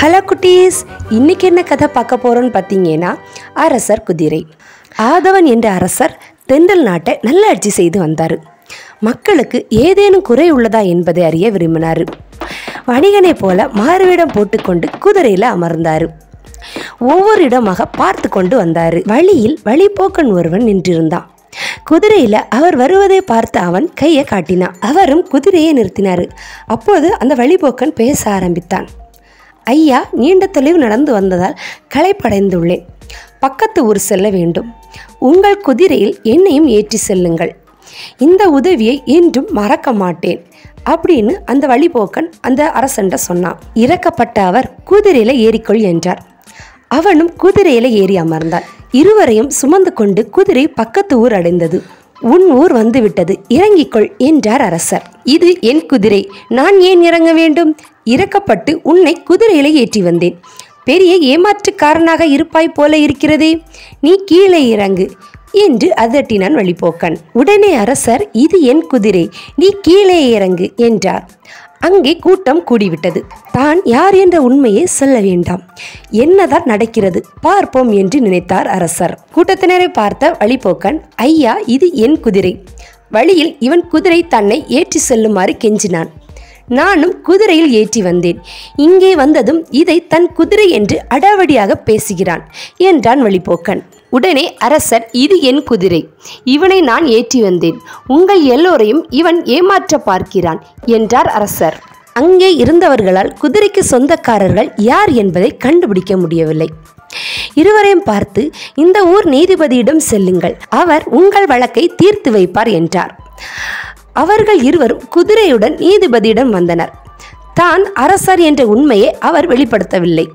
hello குட்டீஸ் இன்னைக்கு என்ன கதை பார்க்க போறோம்னு பார்த்தீங்கன்னா அரசர் குதிரை ஆதவன் என்ற அரசர் தென்றல் நாட்டை நல்ல ஆட்சி செய்து வந்தார் மக்களுக்கு ஏதேனும் குறை உள்ளதா என்பதை அறிய விரும்பினார் வணிகனை போல மாறுவேடம் போட்டுக்கொண்டு குதிரையில் அமர்ந்தார் ஒவ்வொரு இடமாக பார்த்து கொண்டு வந்தார் வழியில் வழிப்போக்கன் ஒருவன் நின்றிருந்தான் குதிரையில் அவர் வருவதை பார்த்து அவன் கையை காட்டினான் அவரும் குதிரையை நிறுத்தினார் அப்போது அந்த வழிபோக்கன் பேச ஆரம்பித்தான் ஐயா நீண்ட தொலைவு நடந்து வந்ததால் களைப்படைந்துள்ளேன் பக்கத்து ஊர் செல்ல வேண்டும் உங்கள் குதிரையில் என்னையும் ஏற்றி செல்லுங்கள் இந்த உதவியை என்றும் மறக்க மாட்டேன் அப்படின்னு அந்த வழிபோக்கன் அந்த அரசன்ட்ட சொன்னான் இறக்கப்பட்ட அவர் குதிரையில ஏறிக்கொள் என்றார் அவனும் குதிரையில ஏறி அமர்ந்தான் இருவரையும் சுமந்து கொண்டு குதிரை பக்கத்து ஊர் அடைந்தது உன் ஊர் வந்துவிட்டது இறங்கிக்கொள் என்றார் அரசர் இது என் குதிரை நான் ஏன் இறங்க வேண்டும் இறக்கப்பட்டு உன்னை குதிரையில ஏற்றி வந்தேன் பெரிய ஏமாற்றுக்காரனாக இருப்பாய் போல இருக்கிறதே நீ கீழே இறங்கு என்று அதட்டினான் வழிபோக்கன் உடனே அரசர் இது என் குதிரை நீ கீழே இறங்கு என்றார் அங்கே கூட்டம் கூடிவிட்டது தான் யார் என்ற உண்மையை சொல்ல வேண்டாம் என்னதான் நடக்கிறது பார்ப்போம் என்று நினைத்தார் அரசர் கூட்டத்தினரை பார்த்த வழிபோக்கன் ஐயா இது என் குதிரை வழியில் இவன் குதிரை தன்னை ஏற்றி செல்லுமாறு கெஞ்சினான் நானும் குதிரையில் ஏற்றி வந்தேன் இங்கே வந்ததும் இதை தன் குதிரை என்று அடாவடியாக பேசுகிறான் என்றான் வழிபோக்கன் உடனே அரசர் இது என் குதிரை இவனை நான் ஏற்றி வந்தேன் உங்கள் எல்லோரையும் இவன் ஏமாற்ற பார்க்கிறான் என்றார் அரசர் அங்கே இருந்தவர்களால் குதிரைக்கு சொந்தக்காரர்கள் யார் என்பதை கண்டுபிடிக்க முடியவில்லை இருவரையும் பார்த்து இந்த ஊர் நீதிபதியிடம் செல்லுங்கள் அவர் உங்கள் வழக்கை தீர்த்து வைப்பார் என்றார் அவர்கள் இருவரும் குதிரையுடன் நீதிபதியிடம் வந்தனர் தான் அரசர் என்ற உண்மையை அவர் வெளிப்படுத்தவில்லை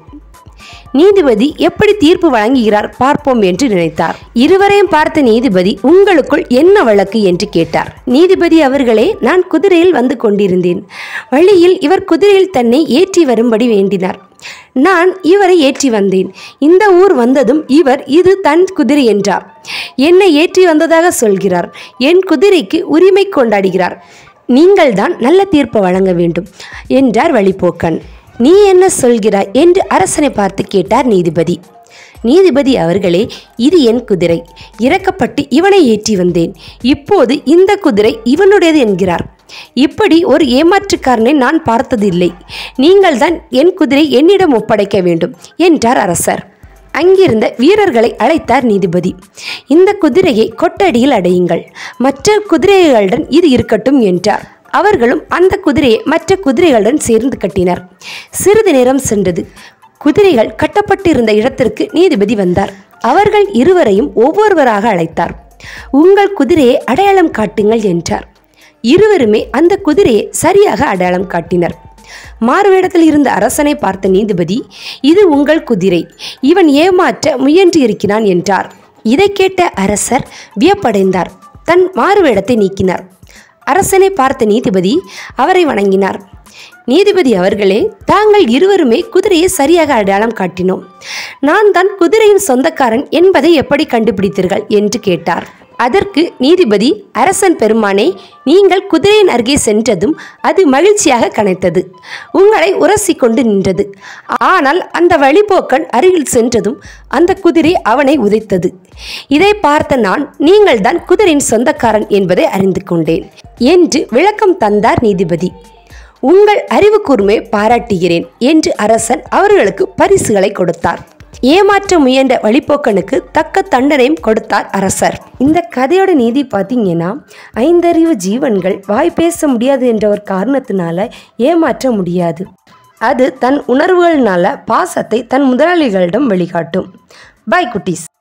நீதிபதி எப்படி தீர்ப்பு வழங்குகிறார் பார்ப்போம் என்று நினைத்தார் இருவரையும் பார்த்த நீதிபதி உங்களுக்குள் என்ன வழக்கு என்று கேட்டார் நீதிபதி அவர்களே நான் குதிரையில் வந்து கொண்டிருந்தேன் வழியில் இவர் குதிரையில் தன்னை ஏற்றி வரும்படி வேண்டினார் நான் இவரை ஏற்றி வந்தேன் இந்த ஊர் வந்ததும் இவர் இது தன் குதிரை என்றார் என்னை ஏற்றி வந்ததாக சொல்கிறார் என் குதிரைக்கு உரிமை கொண்டாடுகிறார் நீங்கள்தான் நல்ல தீர்ப்பு வழங்க வேண்டும் என்றார் வழிபோக்கன் நீ என்ன சொல்கிறாய் என்று அரசனை பார்த்து கேட்டார் நீதிபதி நீதிபதி அவர்களே இது என் குதிரை இறக்கப்பட்டு இவனை ஏற்றி வந்தேன் இப்போது இந்த குதிரை இவனுடையது என்கிறார் இப்படி ஒரு ஏமாற்றுக்காரனை நான் பார்த்ததில்லை நீங்கள்தான் என் குதிரை என்னிடம் ஒப்படைக்க வேண்டும் என்றார் அரசர் அங்கிருந்த வீரர்களை அழைத்தார் நீதிபதி இந்த குதிரையை கொட்டடியில் அடையுங்கள் மற்ற குதிரைகளுடன் இது இருக்கட்டும் என்றார் அவர்களும் அந்த குதிரையை மற்ற குதிரைகளுடன் சேர்ந்து கட்டினர் சிறிது நேரம் சென்றது குதிரைகள் கட்டப்பட்டிருந்த இடத்திற்கு நீதிபதி வந்தார் அவர்கள் இருவரையும் ஒவ்வொருவராக அழைத்தார் உங்கள் குதிரையை அடையாளம் காட்டுங்கள் என்றார் இருவருமே அந்த குதிரையை சரியாக அடையாளம் காட்டினர் மாறுவேடத்தில் இருந்த அரசனை பார்த்த நீதிபதி இது உங்கள் குதிரை இவன் ஏமாற்ற முயன்று இருக்கிறான் என்றார் இதை கேட்ட அரசர் வியப்படைந்தார் தன் மாறுவேடத்தை நீக்கினார் அரசனை பார்த்த நீதிபதி அவரை வணங்கினார் நீதிபதி அவர்களே தாங்கள் இருவருமே குதிரையை சரியாக அடையாளம் காட்டினோம் நான் தான் குதிரையின் சொந்தக்காரன் என்பதை எப்படி கண்டுபிடித்தீர்கள் என்று கேட்டார் அதற்கு நீதிபதி அரசன் பெருமானே நீங்கள் குதிரையின் அருகே சென்றதும் அது மகிழ்ச்சியாக கனைத்தது உங்களை உரசி கொண்டு நின்றது ஆனால் அந்த வழிபோக்கன் அருகில் சென்றதும் அந்த குதிரை அவனை உதைத்தது இதை பார்த்த நான் நீங்கள்தான் குதிரையின் சொந்தக்காரன் என்பதை அறிந்து கொண்டேன் என்று விளக்கம் தந்தார் நீதிபதி உங்கள் அறிவு கூர்மையை பாராட்டுகிறேன் என்று அரசன் அவர்களுக்கு பரிசுகளை கொடுத்தார் ஏமாற்ற முயன்ற வழிப்போக்கனுக்கு தக்க தண்டனையும் கொடுத்தார் அரசர் இந்த கதையோட நீதி பார்த்தீங்கன்னா ஐந்தறிவு ஜீவன்கள் வாய் பேச முடியாது என்ற ஒரு காரணத்தினால ஏமாற்ற முடியாது அது தன் உணர்வுகள்னால பாசத்தை தன் முதலாளிகளிடம் வெளிக்காட்டும் பாய் குட்டீஸ்